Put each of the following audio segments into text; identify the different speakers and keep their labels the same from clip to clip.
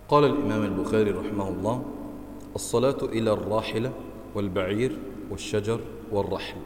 Speaker 1: قال الإمام البخاري رحمه الله الصلاة إلى الراحلة والبعير والشجر والرحل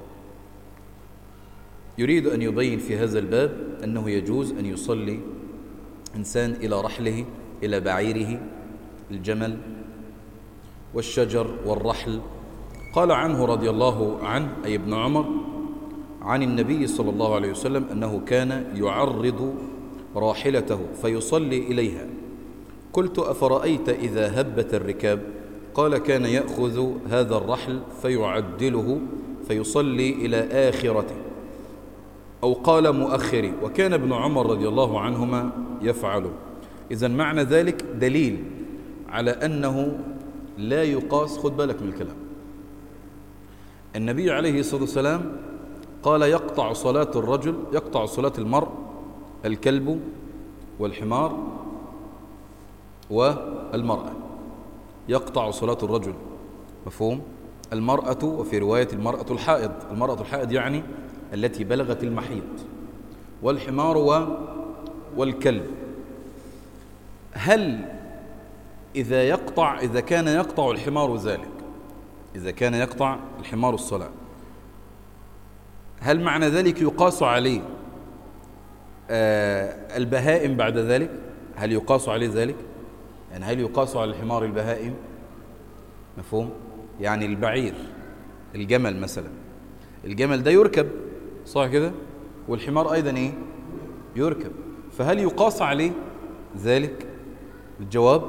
Speaker 1: يريد أن يبين في هذا الباب أنه يجوز أن يصلي إنسان إلى رحله إلى بعيره الجمل والشجر والرحل قال عنه رضي الله عنه أي ابن عمر عن النبي صلى الله عليه وسلم أنه كان يعرض راحلته فيصلي إليها قلت أفرأيت إذا هبت الركاب قال كان يأخذ هذا الرحل فيعدله فيصلي إلى آخرته أو قال مؤخري وكان ابن عمر رضي الله عنهما يفعل إذا معنى ذلك دليل على أنه لا يقاس خد بالك من الكلام النبي عليه الصلاة والسلام قال يقطع صلاة الرجل يقطع صلاة المرء الكلب والحمار والمرأة يقطع صلاة الرجل مفهوم المرأة وفي رواية المرأة الحائض المرأة الحائض يعني التي بلغت المحيط والحمار و والكلب هل إذا يقطع إذا كان يقطع الحمار ذلك إذا كان يقطع الحمار الصلاة هل معنى ذلك يقاس عليه آه البهائم بعد ذلك هل يقاس عليه ذلك يعني هل يقاس على الحمار البهائم مفهوم يعني البعير الجمل مثلا الجمل ده يركب صح كده والحمار أيضا إيه يركب فهل يقاس عليه ذلك الجواب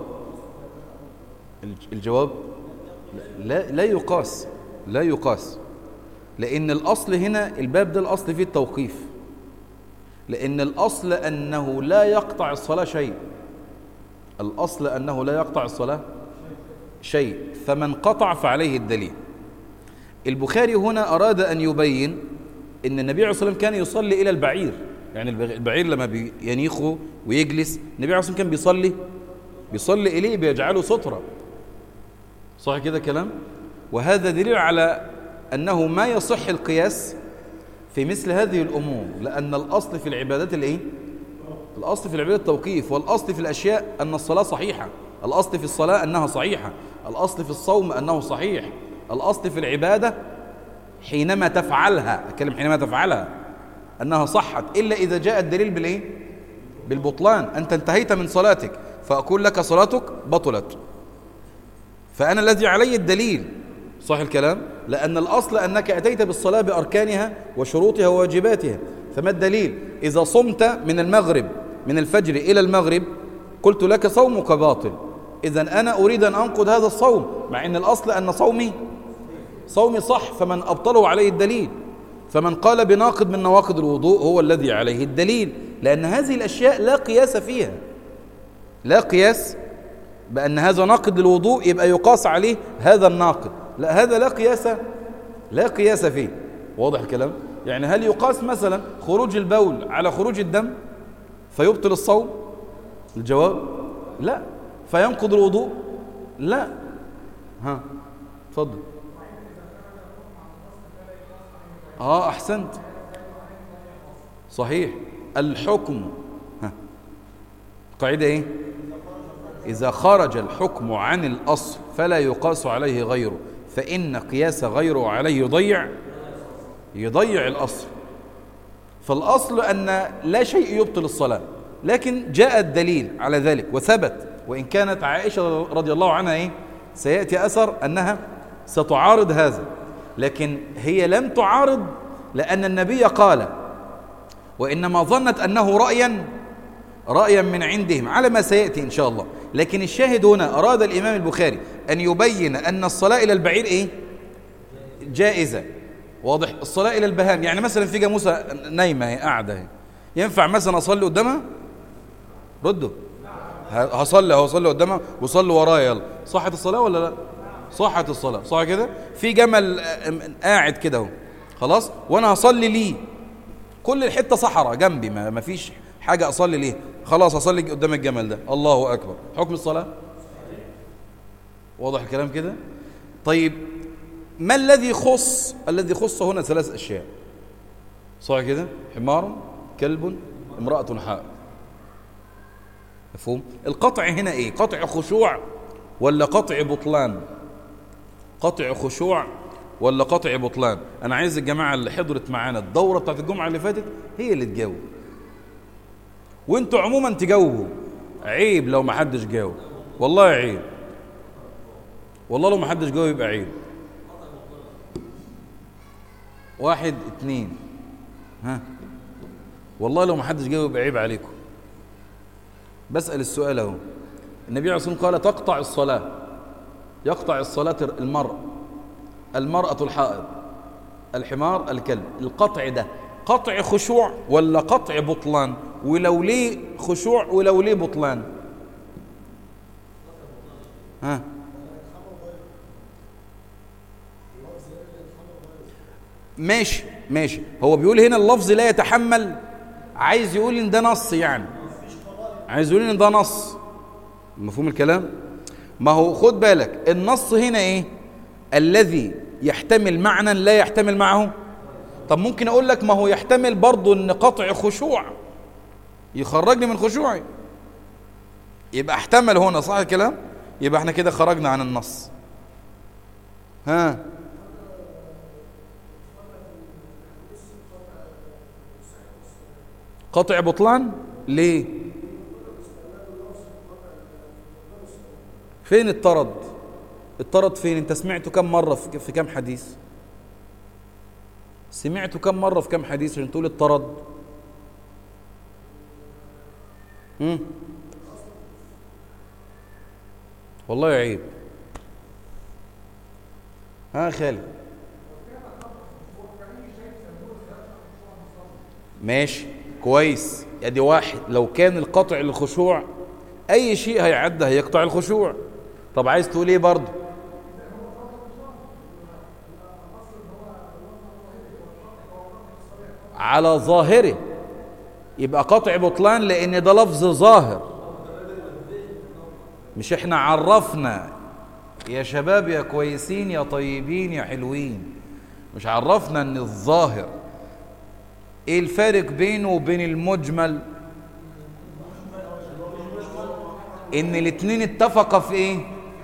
Speaker 1: الجواب لا لا يقاس لا يقاس لأن الأصل هنا الباب ده الأصل فيه التوقيف لأن الأصل أنه لا يقطع الصلاة شيء الأصل أنه لا يقطع الصلاة شيء فمن قطع فعليه الدليل البخاري هنا أراد أن يبين أن النبي عليه الصلاة والسلام كان يصلي إلى البعير يعني البعير لما ينيخه ويجلس النبي عليه الصلاة والسلام كان بيصلي بيصلي إليه بيجعله سترة صح كده كلام وهذا دليل على أنه ما يصح القياس في مثل هذه الأمور لأن الأصل في العبادات الإيه؟ الأصل في العبادات التوقيف والأصل في الأشياء أن الصلاة صحيحة الأصل في الصلاة أنها صحيحة الأصل في الصوم أنه صحيح الأصل في العبادة حينما تفعلها أتكلم حينما تفعلها أنها صحت إلا إذا جاء الدليل بالإيه؟ بالبطلان أنت انتهيت من صلاتك فأقول لك صلاتك بطلت فأنا الذي علي الدليل صح الكلام لأن الأصل أنك أتيت بالصلاة بأركانها وشروطها وواجباتها فما الدليل إذا صمت من المغرب من الفجر إلى المغرب قلت لك صومك باطل إذا أنا أريد أن أنقض هذا الصوم مع أن الأصل أن صومي صومي صح فمن أبطله عليه الدليل فمن قال بناقض من نواقض الوضوء هو الذي عليه الدليل لأن هذه الأشياء لا قياس فيها لا قياس بأن هذا ناقض للوضوء يبقى يقاس عليه هذا الناقض لا هذا لا قياس لا قياس فيه واضح الكلام يعني هل يقاس مثلا خروج البول على خروج الدم فيبطل الصوم الجواب لا فينقض الوضوء لا ها تفضل اه احسنت صحيح الحكم ها قاعده ايه اذا خرج الحكم عن الاصل فلا يقاس عليه غيره فان قياس غيره عليه يضيع يضيع الاصل فالاصل ان لا شيء يبطل الصلاه لكن جاء الدليل على ذلك وثبت وان كانت عائشه رضي الله عنها ايه سياتي اثر انها ستعارض هذا لكن هي لم تعارض لأن النبي قال وإنما ظنت أنه رأيا رأيا من عندهم على ما سيأتي إن شاء الله لكن الشاهد هنا أراد الإمام البخاري أن يبين أن الصلاة إلى البعير إيه جائزة واضح الصلاة إلى البهام يعني مثلا في جاموسة نايمة هي قاعدة هي ينفع مثلا أصلي قدامها ردوا هصلي اهو اصلي قدامها وصلي ورايا يلا صحت الصلاة ولا لا صحت الصلاة صح كده في جمل قاعد كده اهو خلاص وانا هصلي ليه كل الحته صحراء جنبي ما فيش حاجه اصلي ليه خلاص اصلي قدام الجمل ده الله اكبر حكم الصلاه واضح الكلام كده طيب ما الذي خص الذي خص هنا ثلاث اشياء صح كده حمار كلب امراه حائض مفهوم القطع هنا ايه قطع خشوع ولا قطع بطلان قطع خشوع ولا قطع بطلان انا عايز الجماعه اللي حضرت معانا الدوره بتاعت الجمعه اللي فاتت هي اللي تجاوب وانتوا عموما تجاوبوا عيب لو ما حدش جاوب والله عيب والله لو ما حدش جاوب يبقى عيب واحد اتنين ها والله لو ما حدش جاوب يبقى عيب عليكم بسأل السؤال اهو النبي عليه الصلاة والسلام قال تقطع الصلاة يقطع الصلاة المرء المرأة الحائض الحمار الكلب القطع ده قطع خشوع ولا قطع بطلان ولو ليه خشوع ولو ليه بطلان ها ماشي ماشي هو بيقول هنا اللفظ لا يتحمل عايز يقول ان ده نص يعني عايز يقول ان ده نص مفهوم الكلام ما هو خد بالك النص هنا ايه الذي يحتمل معنى لا يحتمل معه طب ممكن اقول لك ما هو يحتمل برضه ان قطع خشوع يخرجني من خشوعي يبقى احتمل هنا صح الكلام يبقى احنا كده خرجنا عن النص ها قطع بطلان ليه فين الطرد الطرد فين انت سمعته كم مرة في كم حديث سمعته كم مرة في كم حديث عشان تقول الطرد هم؟ والله عيب ها خالد ماشي كويس ادي واحد لو كان القطع للخشوع اي شيء هيعدى هيقطع الخشوع طب عايز تقول ايه برضه على ظاهره يبقى قطع بطلان لان ده لفظ ظاهر مش احنا عرفنا يا شباب يا كويسين يا طيبين يا حلوين مش عرفنا ان الظاهر ايه الفارق بينه وبين المجمل ان الاتنين اتفقا في ايه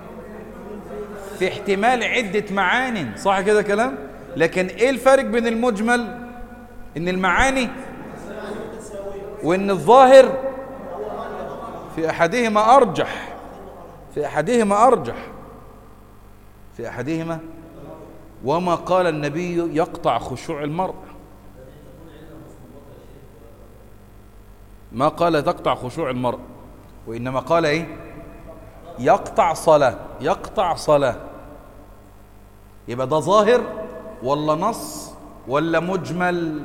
Speaker 1: في احتمال عدة معان صح كده كلام لكن ايه الفرق بين المجمل ان المعاني وان الظاهر في احدهما ارجح في احدهما ارجح في احدهما وما قال النبي يقطع خشوع المرء ما قال تقطع خشوع المرء وإنما قال إيه يقطع صلاة يقطع صلاة يبقى ده ظاهر ولا نص ولا مجمل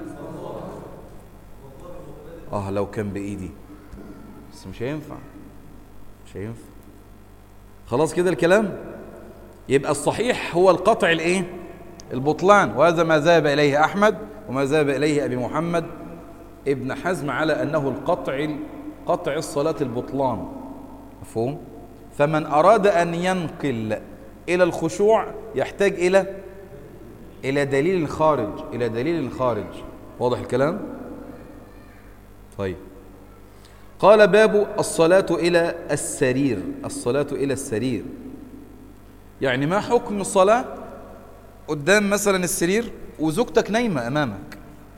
Speaker 1: آه لو كان بإيدي بس مش هينفع مش هينفع خلاص كده الكلام يبقى الصحيح هو القطع الايه البطلان وهذا ما ذهب إليه أحمد وما ذهب إليه أبي محمد ابن حزم على أنه القطع قطع الصلاة البطلان مفهوم فمن أراد أن ينقل إلى الخشوع يحتاج إلى إلى دليل خارج إلى دليل خارج واضح الكلام طيب قال باب الصلاة إلى السرير الصلاة إلى السرير يعني ما حكم الصلاة قدام مثلا السرير وزوجتك نايمة أمامك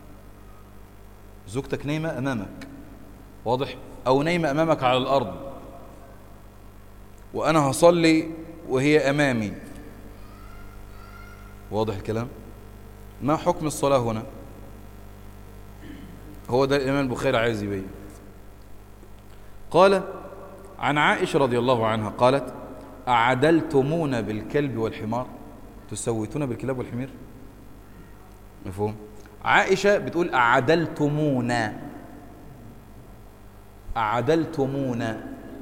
Speaker 1: زوجتك نايمة أمامك واضح أو نايمة أمامك على الأرض وأنا هصلي وهي أمامي واضح الكلام ما حكم الصلاة هنا هو ده الإمام البخاري عايز يبين قال عن عائشة رضي الله عنها قالت أعدلتمون بالكلب والحمار تسويتون بالكلاب والحمير مفهوم عائشة بتقول أعدلتمونا أعدلتمونا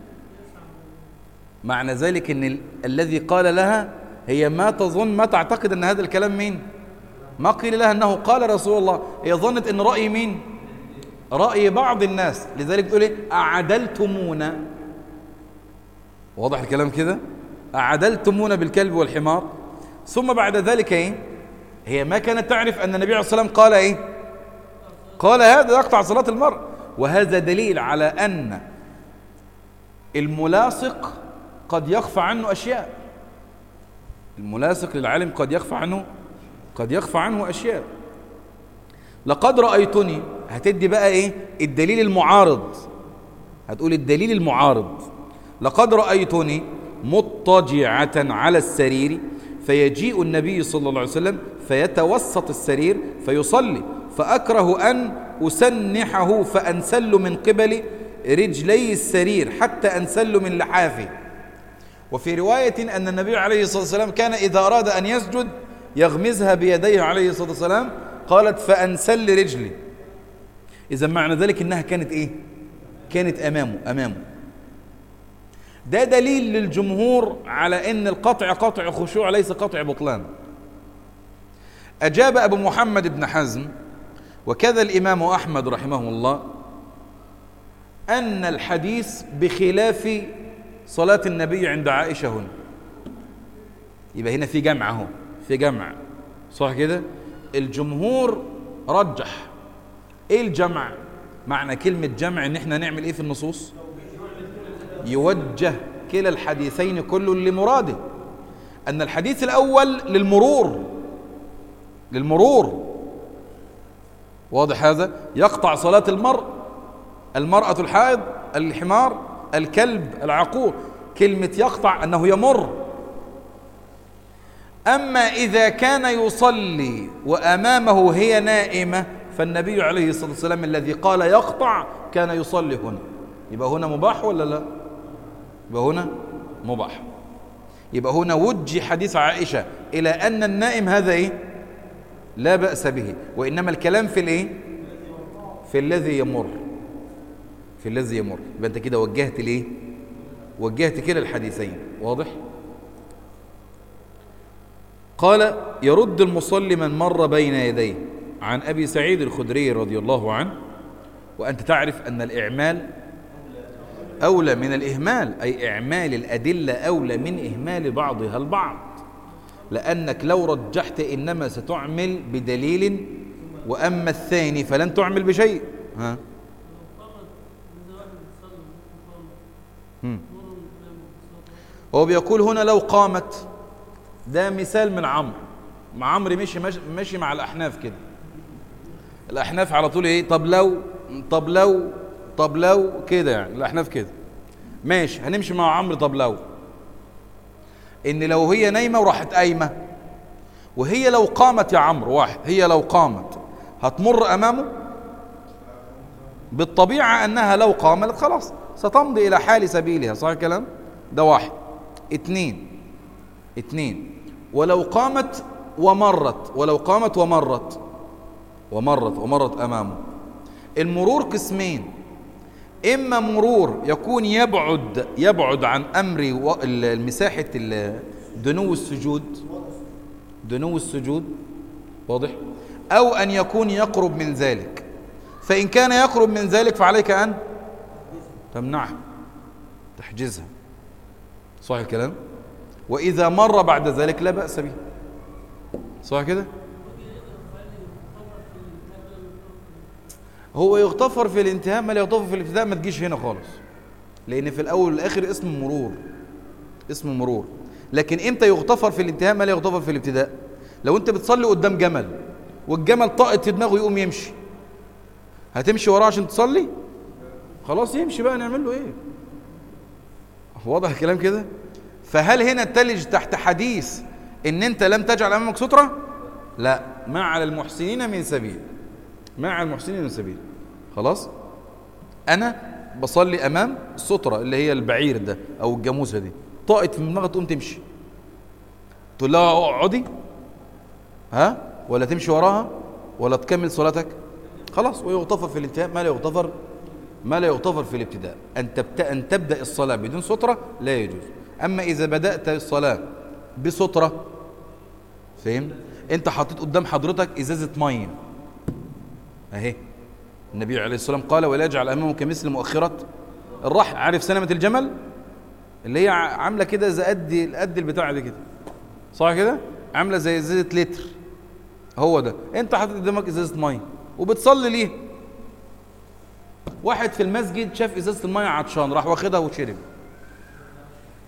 Speaker 1: معنى ذلك أن ال... الذي قال لها هي ما تظن ما تعتقد أن هذا الكلام مين ما قيل لها أنه قال رسول الله هي ظنت أن رأي مين رأي بعض الناس لذلك بتقول إيه أعدلتمونا واضح الكلام كده أعدلتمونا بالكلب والحمار ثم بعد ذلك إيه هي ما كانت تعرف أن النبي عليه الصلاة والسلام قال إيه قال هذا يقطع صلاة المرء وهذا دليل على أن الملاصق قد يخفى عنه أشياء الملاصق للعالم قد يخفى عنه قد يخفى عنه أشياء لقد رأيتني هتدي بقى إيه الدليل المعارض هتقول الدليل المعارض لقد رأيتني مضطجعة على السرير فيجيء النبي صلى الله عليه وسلم فيتوسط السرير فيصلي فأكره أن أسنحه فأنسل من قبل رجلي السرير حتى أنسل من لحافه وفي رواية أن النبي عليه الصلاة والسلام كان إذا أراد أن يسجد يغمزها بيديه عليه الصلاة والسلام قالت فأنسل رجلي إذا معنى ذلك إنها كانت إيه كانت أمامه أمامه ده دليل للجمهور على أن القطع قطع خشوع ليس قطع بطلان أجاب أبو محمد بن حزم وكذا الإمام أحمد رحمه الله أن الحديث بخلاف صلاة النبي عند عائشة هنا يبقى هنا في جمع اهو في جمع صح كده الجمهور رجح ايه الجمع معنى كلمة جمع ان احنا نعمل ايه في النصوص يوجه كلا الحديثين كل لمراده ان الحديث الاول للمرور للمرور واضح هذا يقطع صلاة المرء المرأة الحائض الحمار الكلب العقور كلمة يقطع أنه يمر أما إذا كان يصلي وأمامه هي نائمة فالنبي عليه الصلاة والسلام الذي قال يقطع كان يصلي هنا يبقى هنا مباح ولا لا يبقى هنا مباح يبقى هنا وجه حديث عائشة إلى أن النائم هذا إيه لا بأس به وإنما الكلام في الإيه في الذي يمر في الذي يمر يبقى أنت كده وجهت ليه وجهت كلا الحديثين واضح قال يرد المصلي من مر بين يديه عن أبي سعيد الخدري رضي الله عنه وأنت تعرف أن الإعمال أولى من الإهمال أي إعمال الأدلة أولى من إهمال بعضها البعض لأنك لو رجحت إنما ستعمل بدليل وأما الثاني فلن تعمل بشيء ها هو بيقول هنا لو قامت ده مثال من عمرو مع عمرو مشي مشي مع الأحناف كده الأحناف على طول إيه طب لو طب لو طب لو كده يعني الأحناف كده ماشي هنمشي مع عمرو طب لو ان لو هي نايمه وراحت قايمه وهي لو قامت يا عمرو واحد هي لو قامت هتمر امامه بالطبيعه انها لو قامت خلاص ستمضي الى حال سبيلها صح الكلام ده واحد اتنين اتنين ولو قامت ومرت ولو قامت ومرت ومرت ومرت امامه المرور قسمين إما مرور يكون يبعد يبعد عن أمر مساحة دنو السجود دنو السجود واضح أو أن يكون يقرب من ذلك فإن كان يقرب من ذلك فعليك أن تمنعه تحجزها صح الكلام وإذا مر بعد ذلك لا بأس به صح كده هو يغتفر في الانتهاء ما لا يغتفر في الابتداء ما تجيش هنا خالص لان في الاول والاخر اسم مرور اسم مرور لكن امتى يغتفر في الانتهاء ما لا يغتفر في الابتداء لو انت بتصلي قدام جمل والجمل طاقت في دماغه يقوم يمشي هتمشي وراه عشان تصلي خلاص يمشي بقى نعمل له ايه واضح الكلام كده فهل هنا تلج تحت حديث ان انت لم تجعل امامك ستره لا ما على المحسنين من سبيل مع المحسنين من سبيل خلاص انا بصلي امام الستره اللي هي البعير ده او الجاموسه دي طاقت في دماغها تقوم تمشي تقول لها اقعدي ها ولا تمشي وراها ولا تكمل صلاتك خلاص ويغتفر في الانتهاء ما لا يغتفر ما لا يغتفر في الابتداء ان تبدا ان تبدا الصلاه بدون ستره لا يجوز اما اذا بدات الصلاه بستره فهم انت حطيت قدام حضرتك ازازه ميه اهي النبي عليه الصلاه والسلام قال ولا يجعل امامه كمثل مؤخره الرحل عارف سلمه الجمل اللي هي عامله كده زي قد قد البتاع دي كده صح كده عامله زي ازازه لتر هو ده انت حاطط قدامك ازازه ميه وبتصلي ليه واحد في المسجد شاف ازازه الميه عطشان راح واخدها وشرب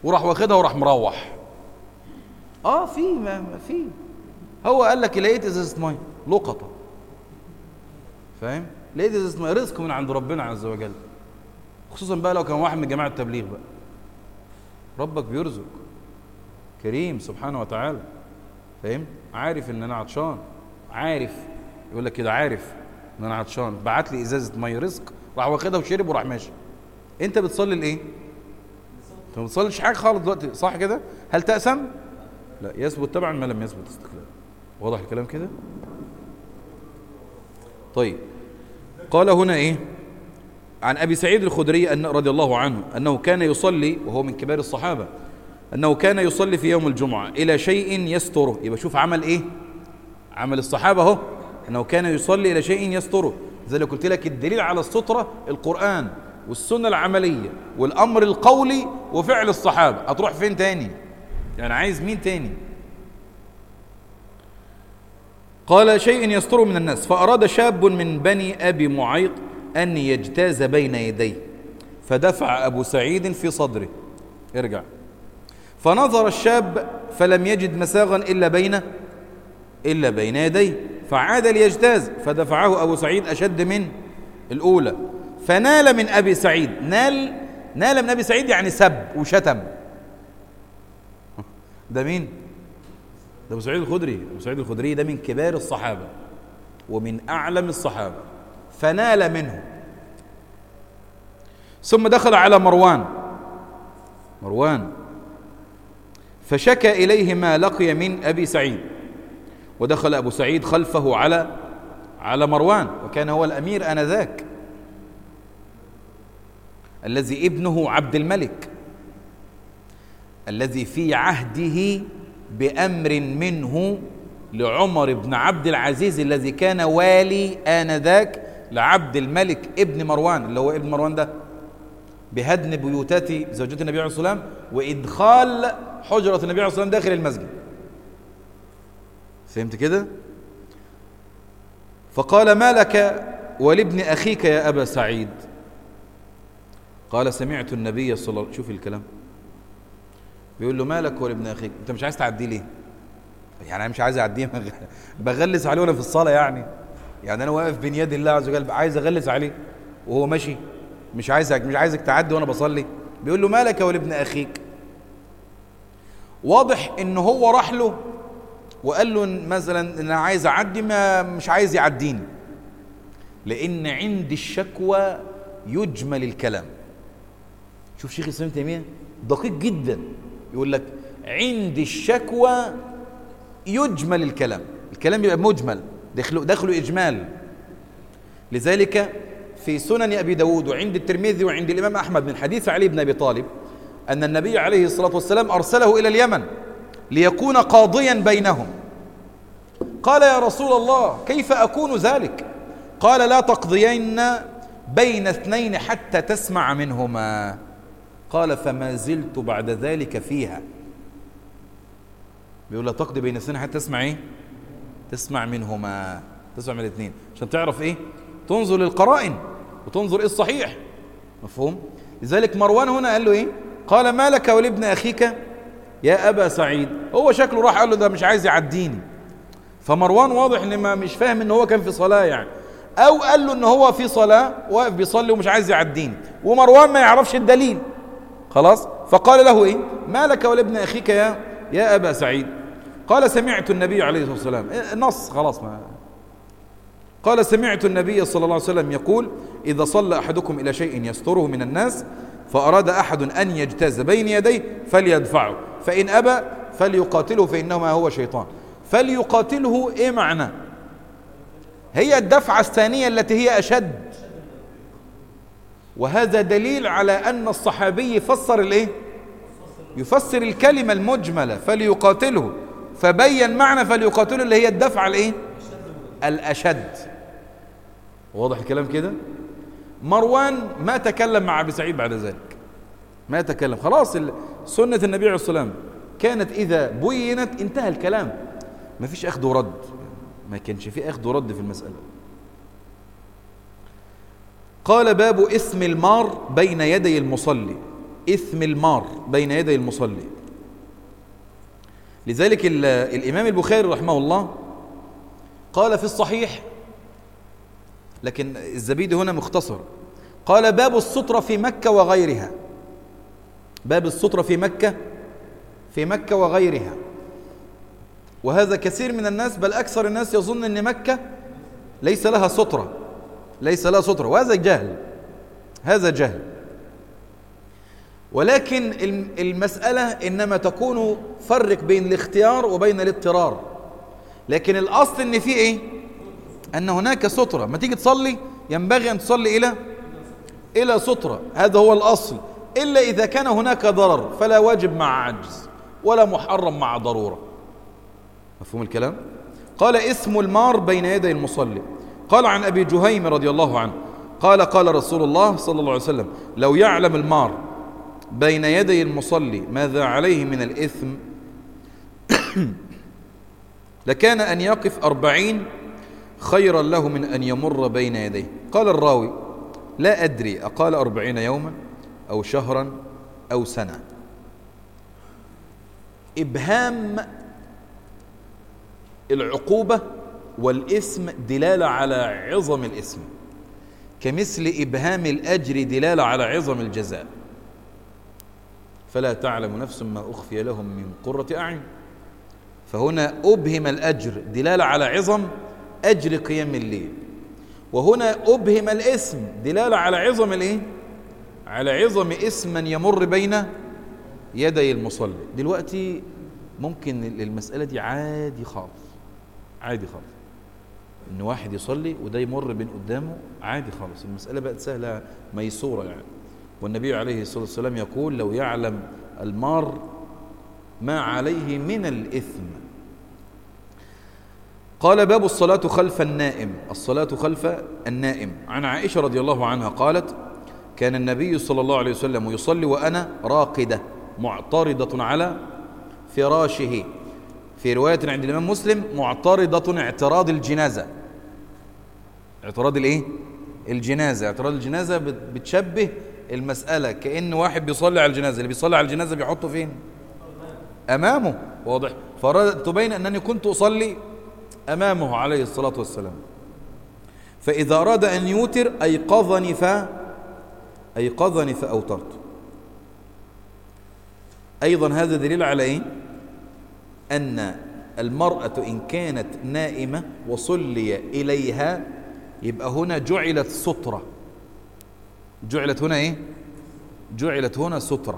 Speaker 1: وراح واخدها وراح مروح اه في ما, ما في هو قال لك لقيت ازازه ميه لقطه فاهم لقيت ازازه ميه رزق من عند ربنا عز وجل خصوصا بقى لو كان واحد من جماعه التبليغ بقى ربك بيرزق كريم سبحانه وتعالى فاهم عارف ان انا عطشان عارف يقول لك كده عارف ان انا عطشان بعت لي ازازه ميه رزق راح واخدها وشرب وراح ماشي انت بتصلي لايه انت ما بتصليش حاجه خالص دلوقتي صح كده هل تأسم لا يثبت طبعا ما لم يثبت استقلال واضح الكلام كده طيب قال هنا ايه عن ابي سعيد الخدري ان رضي الله عنه انه كان يصلي وهو من كبار الصحابه انه كان يصلي في يوم الجمعه الى شيء يستره يبقى شوف عمل ايه عمل الصحابه اهو انه كان يصلي الى شيء يستره زي اللي قلت لك الدليل على الستره القران والسنه العمليه والامر القولي وفعل الصحابه هتروح فين تاني يعني عايز مين تاني قال شيء يستر من الناس فأراد شاب من بني أبي معيط أن يجتاز بين يديه فدفع أبو سعيد في صدره ارجع فنظر الشاب فلم يجد مساغا إلا بين إلا بين يديه فعاد ليجتاز فدفعه أبو سعيد أشد من الأولى فنال من أبي سعيد نال نال من أبي سعيد يعني سب وشتم ده مين؟ ده أبو سعيد الخدري أبو سعيد الخدري ده من كبار الصحابة ومن أعلم الصحابة فنال منه ثم دخل على مروان مروان فشكى إليه ما لقي من أبي سعيد ودخل أبو سعيد خلفه على على مروان وكان هو الأمير آنذاك الذي ابنه عبد الملك الذي في عهده بأمر منه لعمر بن عبد العزيز الذي كان والي آنذاك لعبد الملك ابن مروان اللي هو ابن مروان ده بهدم بيوتات زوجات النبي عليه الصلاة والسلام وإدخال حجرة النبي عليه الصلاة والسلام داخل المسجد فهمت كده فقال ما لك ولابن أخيك يا أبا سعيد قال سمعت النبي صلى الله عليه وسلم شوف الكلام بيقول له مالك ولابن أخيك أنت مش عايز تعديه ليه يعني أنا مش عايز أعديه بغلس عليه وأنا في الصلاة يعني يعني أنا واقف بين يد الله عز وجل عايز أغلس عليه وهو ماشي مش عايزك مش عايزك تعدي وأنا بصلي بيقول له مالك ولابن أخيك واضح إن هو راح له وقال له مثلا انا عايز اعدي ما مش عايز يعديني لان عند الشكوى يجمل الكلام شوف شيخ الاسلام تيميه دقيق جدا يقول لك عند الشكوى يجمل الكلام الكلام يبقى مجمل داخله داخله اجمال لذلك في سنن ابي داود وعند الترمذي وعند الامام احمد من حديث علي بن ابي طالب ان النبي عليه الصلاه والسلام ارسله الى اليمن ليكون قاضيا بينهم قال يا رسول الله كيف أكون ذلك قال لا تقضين بين اثنين حتى تسمع منهما قال فما زلت بعد ذلك فيها بيقول لا تقضي بين اثنين حتى تسمع ايه تسمع منهما تسمع من الاثنين عشان تعرف ايه تنظر للقرائن وتنظر ايه الصحيح مفهوم لذلك مروان هنا قال له ايه قال ما لك ولابن اخيك يا ابا سعيد هو شكله راح قال له ده مش عايز يعديني فمروان واضح ان ما مش فاهم ان هو كان في صلاه يعني او قال له ان هو في صلاه واقف بيصلي ومش عايز يعديني ومروان ما يعرفش الدليل خلاص فقال له ايه ما لك ولابن اخيك يا يا ابا سعيد قال سمعت النبي عليه الصلاه والسلام إيه نص خلاص ما قال سمعت النبي صلى الله عليه وسلم يقول اذا صلى احدكم الى شيء يستره من الناس فاراد احد ان يجتاز بين يديه فليدفعه فان ابى فليقاتله فانما هو شيطان فليقاتله ايه معنى هي الدفعة الثانية التي هي أشد وهذا دليل على أن الصحابي يفسر الايه يفسر الكلمة المجملة فليقاتله فبين معنى فليقاتله اللي هي الدفعة الايه الأشد واضح الكلام كده مروان ما تكلم مع أبي سعيد بعد ذلك ما تكلم خلاص سنة النبي عليه الصلاة والسلام كانت إذا بينت انتهى الكلام ما فيش أخذ ورد ما كانش فيه أخذ ورد في المسألة قال باب اسم المار بين يدي المصلي إثم المار بين يدي المصلي لذلك الإمام البخاري رحمه الله قال في الصحيح لكن الزبيدي هنا مختصر قال باب السطرة في مكة وغيرها باب السطرة في مكة في مكة وغيرها وهذا كثير من الناس بل أكثر الناس يظن أن مكة ليس لها سطرة ليس لها سطرة وهذا جهل هذا جهل ولكن المسألة إنما تكون فرق بين الاختيار وبين الاضطرار لكن الأصل إن في إيه أن هناك سطرة ما تيجي تصلي ينبغي أن تصلي إلى إلى سطرة هذا هو الأصل إلا إذا كان هناك ضرر فلا واجب مع عجز ولا محرم مع ضرورة مفهوم الكلام قال اسم المار بين يدي المصلي قال عن أبي جهيم رضي الله عنه قال قال رسول الله صلى الله عليه وسلم لو يعلم المار بين يدي المصلي ماذا عليه من الإثم لكان أن يقف أربعين خيرا له من أن يمر بين يديه قال الراوي لا أدري أقال أربعين يوما أو شهرا أو سنة إبهام العقوبة والاسم دلالة على عظم الاسم كمثل إبهام الأجر دلالة على عظم الجزاء فلا تعلم نفس ما أخفي لهم من قرة أعين فهنا أبهم الأجر دلالة على عظم أجر قيام الليل وهنا أبهم الاسم دلالة على عظم الإيه؟ على عظم اسم من يمر بين يدي المصلي دلوقتي ممكن المسألة دي عادي خالص عادي خالص ان واحد يصلي وده يمر بين قدامه عادي خالص المسألة بقت سهلة ميسورة يعني والنبي عليه الصلاة والسلام يقول لو يعلم المار ما عليه من الإثم قال باب الصلاة خلف النائم الصلاة خلف النائم عن عائشة رضي الله عنها قالت كان النبي صلى الله عليه وسلم يصلي وأنا راقدة معترضة على فراشه في رواية عند الإمام مسلم معترضة اعتراض الجنازة اعتراض الايه الجنازة اعتراض الجنازة بتشبه المسألة كأن واحد بيصلي على الجنازة اللي بيصلي على الجنازة بيحطه فين أمامه واضح فأردت تبين أنني كنت أصلي أمامه عليه الصلاة والسلام فإذا أراد أن يوتر أيقظني ف أيقظني فأوترت أيضا هذا دليل على إيه أن المرأة إن كانت نائمة وصلي إليها يبقى هنا جعلت سترة جعلت هنا إيه جعلت هنا سترة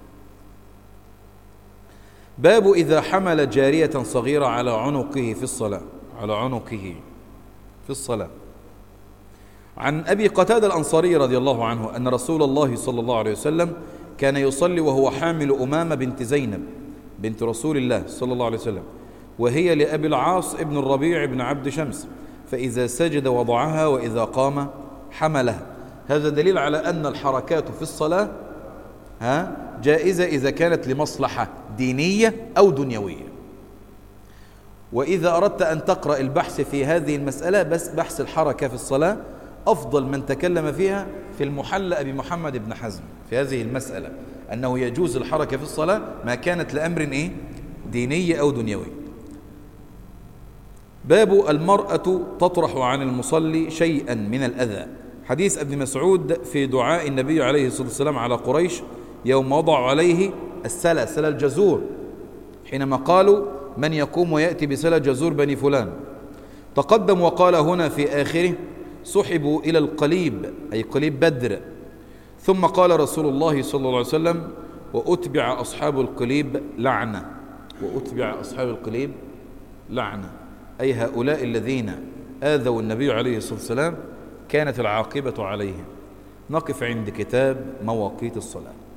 Speaker 1: باب إذا حمل جارية صغيرة على عنقه في الصلاة على عنقه في الصلاة عن أبي قتادة الأنصاري رضي الله عنه أن رسول الله صلى الله عليه وسلم كان يصلي وهو حامل أمامة بنت زينب بنت رسول الله صلى الله عليه وسلم وهي لأبي العاص ابن الربيع بن عبد شمس فإذا سجد وضعها وإذا قام حملها هذا دليل على أن الحركات في الصلاة ها جائزة إذا كانت لمصلحة دينية أو دنيوية وإذا أردت أن تقرأ البحث في هذه المسألة بس بحث الحركة في الصلاة أفضل من تكلم فيها في المحل أبي محمد بن حزم في هذه المسألة أنه يجوز الحركة في الصلاة ما كانت لأمر إيه؟ ديني أو دنيوي باب المرأة تطرح عن المصلي شيئا من الأذى حديث ابن مسعود في دعاء النبي عليه الصلاة والسلام على قريش يوم وضعوا عليه السلة سلة الجزور حينما قالوا من يقوم ويأتي بسلة جزور بني فلان تقدم وقال هنا في آخره سحبوا إلى القليب أي قليب بدر ثم قال رسول الله صلى الله عليه وسلم وأتبع أصحاب القليب لعنة وأتبع أصحاب القليب لعنة أي هؤلاء الذين آذوا النبي عليه الصلاة والسلام كانت العاقبة عليهم نقف عند كتاب مواقيت الصلاة